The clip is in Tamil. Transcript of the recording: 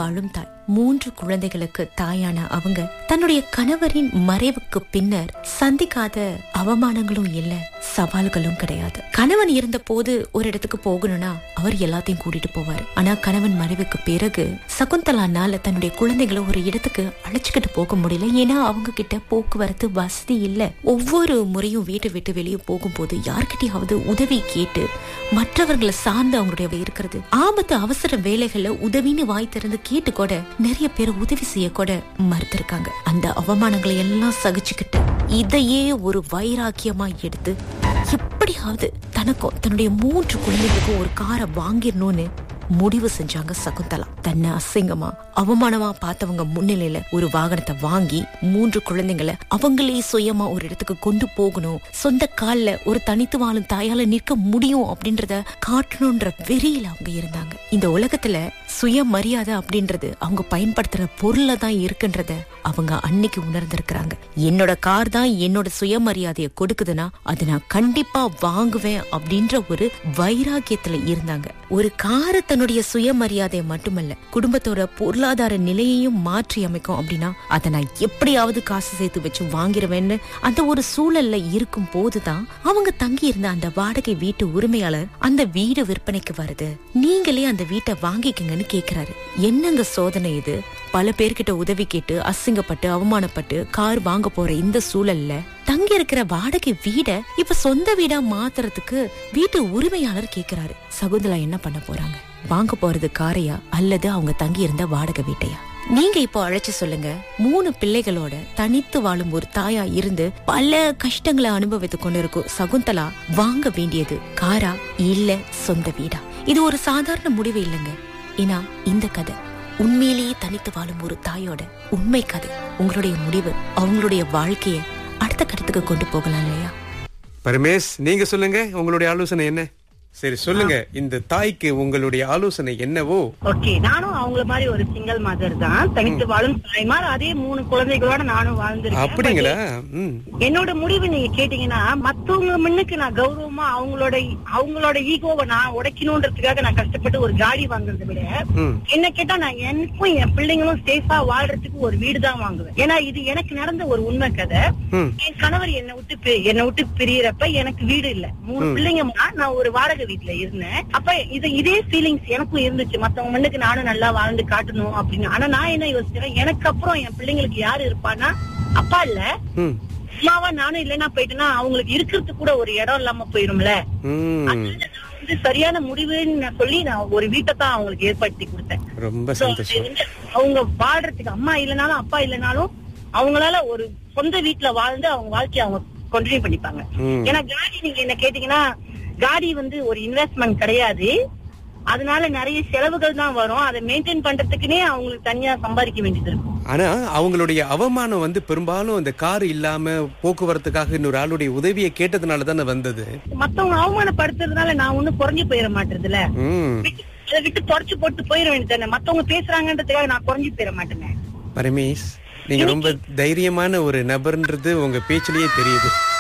வாழும் தாய் மூன்று குழந்தைகளுக்கு தாயான அவங்க தன்னுடைய கணவரின் மறைவுக்கு பின்னர் சந்திக்காத அவமானங்களும் இல்ல சவால்களும் கிடையாது கணவன் இருந்த போது ஒரு இடத்துக்கு போகணும்னா அவர் எல்லாத்தையும் கூட்டிட்டு போவாரு ஆனா கணவன் மறைவுக்கு பிறகு சகுந்தலானால தன்னுடைய குழந்தைகளை ஒரு இடத்துக்கு அழைச்சுக்கிட்டு போக முடியல ஏன்னா அவங்க கிட்ட போக்குவரத்து வசதி இல்ல ஒவ்வொரு முறையும் வீட்டை விட்டு வெளியே போகும்போது யார்கிட்டயாவது உதவி கேட்டு மற்றவர்களை சார்ந்து அவங்களுடைய இருக்கிறது ஆபத்து அவசர வேலைகள்ல உதவின்னு வாய் திறந்து கேட்டு கூட நிறைய பேர் உதவி செய்ய கூட மறுத்திருக்காங்க அந்த அவமானங்களை எல்லாம் சகிச்சுக்கிட்டு இதையே ஒரு வைராக்கியமா எடுத்து எப்படியாவது தனக்கும் தன்னுடைய மூன்று குழந்தைகளுக்கும் ஒரு காரை வாங்கிடணும்னு முடிவு செஞ்சாங்க சகுந்தலா தன்னை அசிங்கமா அவமானமா பார்த்தவங்க முன்னிலையில ஒரு வாகனத்தை வாங்கி மூன்று குழந்தைங்களை அவங்களே சுயமா ஒரு இடத்துக்கு கொண்டு போகணும் சொந்த கால்ல ஒரு தனித்து வாழும் தாயால நிற்க முடியும் அப்படின்றத காட்டணும்ன்ற வெறியில அவங்க இருந்தாங்க இந்த உலகத்துல சுயமரியாதை அப்படின்றது அவங்க பயன்படுத்துற பொருள்ல தான் இருக்குன்றத அவங்க அன்னைக்கு உணர்ந்திருக்கிறாங்க என்னோட கார் தான் என்னோட சுயமரியாதையை கொடுக்குதுன்னா அதை நான் கண்டிப்பா வாங்குவேன் அப்படின்ற ஒரு வைராக்கியத்துல இருந்தாங்க ஒரு காரை தன்னுடைய சுயமரியாதையை மட்டுமல்ல குடும்பத்தோட பொருளாதார நிலையையும் மாற்றி அமைக்கும் அப்படின்னா அதை நான் எப்படியாவது காசு சேர்த்து வச்சு வாங்கிருவேன்னு அந்த ஒரு சூழல்ல இருக்கும் போதுதான் அவங்க தங்கி இருந்த அந்த வாடகை வீட்டு உரிமையாளர் அந்த வீடு விற்பனைக்கு வருது நீங்களே அந்த வீட்டை வாங்கிக்கங்கன்னு கேக்குறாரு என்னங்க சோதனை இது பல பேர்கிட்ட உதவி கேட்டு அசிங்கப்பட்டு அவமானப்பட்டு கார் வாங்க போற இந்த சூழல்ல தங்கி இருக்கிற வாடகை வீட இப்ப சொந்த வீடா மாத்துறதுக்கு வீட்டு உரிமையாளர் கேக்குறாரு சகுந்தலா என்ன பண்ண போறாங்க வாங்க போறது காரையா அல்லது அவங்க தங்கி இருந்த வாடகை வீட்டையா நீங்க இப்போ அழைச்சு சொல்லுங்க மூணு பிள்ளைகளோட தனித்து வாழும் ஒரு தாயா இருந்து பல கஷ்டங்களை அனுபவித்து கொண்டிருக்கும் சகுந்தலா வாங்க வேண்டியது காரா இல்ல சொந்த வீடா இது ஒரு சாதாரண முடிவு இல்லைங்க ஏன்னா இந்த கதை உண்மையிலேயே தனித்து வாழும் ஒரு தாயோட உண்மை கதை உங்களுடைய முடிவு அவங்களுடைய வாழ்க்கைய அடுத்த கட்டத்துக்கு கொண்டு போகலாம் இல்லையா பரமேஷ் நீங்க சொல்லுங்க உங்களுடைய ஆலோசனை என்ன சரி சொல்லுங்க இந்த தாய்க்கு உங்களுடைய ஆலோசனை என்னவோ ஓகே நானும் அவங்கள மாதிரி ஒரு சிங்கிள் மதர் தான் தனித்து வாழும் தாய்மார் அதே மூணு குழந்தைகளோட நானும் வாழ்ந்திருக்கேன் அப்படிங்களா ம் என்னோட முடிவு நீங்க கேட்டீங்கன்னா மத்தவங்க முன்னுக்கு நான் கௌரவமா அவங்களோட அவங்களோட ஈகோவை நான் உடைக்கணும்ன்றதுக்காக நான் கஷ்டப்பட்டு ஒரு காடி வாங்குறதை விட ம் என்ன கேட்டா நான் எனக்கும் என் பிள்ளைங்களும் சேஃபா வாழ்றதுக்கு ஒரு வீடு தான் வாங்குவேன் ஏன்னா இது எனக்கு நடந்த ஒரு உண்மை கதை ம் என் கணவர் என்னை விட்டு பி- என்னை விட்டு பிரியறப்ப எனக்கு வீடு இல்ல மூணு பிள்ளைங்க முன்னா நான் ஒரு வாடகை வீட்டுல இருந்தேன் அப்ப இது இதே ஃபீலிங்ஸ் எனக்கும் இருந்துச்சு மத்தவங்க முன்னுக்கு நானும் நல்லா வாழ்ந்து காட்டணும் அப்படின்னு ஆனா நான் என்ன யோசிக்கிறேன் எனக்கு அப்புறம் என் பிள்ளைங்களுக்கு யாரு இருப்பான்னா அப்பா இல்ல ம் அம்மாவா நானும் இல்லைன்னா போயிட்டேன்னா அவங்களுக்கு இருக்கிறதுக்கு கூட ஒரு இடம் இல்லாம போயிரும்ல ம் நான் வந்து சரியான முடிவுன்னு நான் சொல்லி நான் ஒரு வீட்டை தான் அவங்களுக்கு ஏற்படுத்தி கொடுத்தேன் ரொம்ப So, சந்தோஷம் அது வந்து அவங்க வாழ்றதுக்கு அம்மா இல்லைனாலும் அப்பா இல்லைனாலும் அவங்களால ஒரு சொந்த வீட்டுல வாழ்ந்து அவங்க வாழ்க்கைய அவங்க கண்டினியூ பண்ணிப்பாங்க ம் ஏன்னா காடி நீங்க என்ன கேட்டீங்கன்னா காடி வந்து ஒரு இன்வெஸ்ட்மெண்ட் கிடையாது அதனால நிறைய செலவுகள் தான் வரும் அதை மெயின்டைன் பண்றதுக்குனே அவங்களுக்கு தனியா சம்பாதிக்க வேண்டியது இருக்கும் ஆனா அவங்களுடைய அவமானம் வந்து பெரும்பாலும் அந்த கார் இல்லாம போக்குவரத்துக்காக இன்னொரு ஆளுடைய உதவியை கேட்டதுனால தானே வந்தது மத்தவங்க அவமானப்படுத்துறதுனால நான் ஒண்ணும் குறைஞ்சு போயிட மாட்டேதுல ம் அதை விட்டு தொடச்சு போட்டு போயிட வேண்டியது மத்தவங்க பேசுறாங்கன்றதுக்காக நான் குறைஞ்சு போயிட மாட்டேங்க பரமேஷ் நீங்க ரொம்ப தைரியமான ஒரு நபர்ன்றது உங்க பேச்சிலேயே தெரியுது